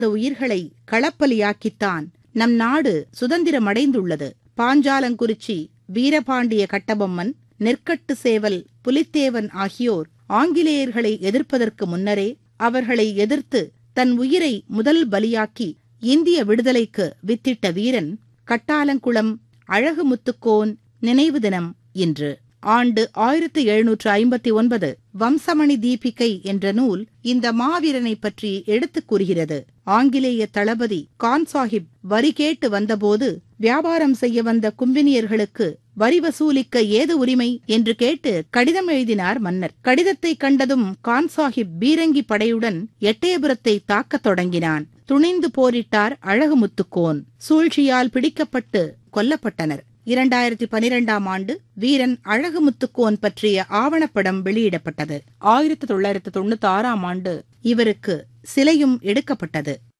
உயிர்களை களப்பலியாக்கித்தான் நம் நாடு சுதந்திரமடைந்துள்ளது பாஞ்சாலங்குறிச்சி வீரபாண்டிய கட்டபொம்மன் நெற்கட்டு சேவல் புலித்தேவன் ஆகியோர் ஆங்கிலேயர்களை எதிர்ப்பதற்கு முன்னரே அவர்களை எதிர்த்து தன் உயிரை முதல் பலியாக்கி இந்திய விடுதலைக்கு வித்திட்ட வீரன் கட்டாலங்குளம் அழகுமுத்துக்கோன் நினைவு தினம் இன்று ஆண்டு ஆயிரத்து எழுநூற்று ஐம்பத்தி ஒன்பது வம்சமணி தீபிகை என்ற நூல் இந்த மாவீரனை பற்றி எடுத்துக் கூறுகிறது ஆங்கிலேய தளபதி கான் சாஹிப் வரி கேட்டு வந்தபோது வியாபாரம் செய்ய வந்த கும்பினியர்களுக்கு வரி வசூலிக்க ஏது உரிமை என்று கேட்டு கடிதம் எழுதினார் மன்னர் கடிதத்தை கண்டதும் கான் சாஹிப் பீரங்கி படையுடன் எட்டயபுரத்தை தாக்கத் தொடங்கினான் துணிந்து போரிட்டார் அழகுமுத்துக்கோன் சூழ்ச்சியால் பிடிக்கப்பட்டு கொல்லப்பட்டனர் இரண்டாயிரத்தி பனிரெண்டாம் ஆண்டு வீரன் அழகுமுத்துக்கோன் பற்றிய ஆவணப்படம் வெளியிடப்பட்டது ஆயிரத்தி தொள்ளாயிரத்து தொண்ணூத்தி ஆறாம் ஆண்டு இவருக்கு சிலையும் எடுக்கப்பட்டது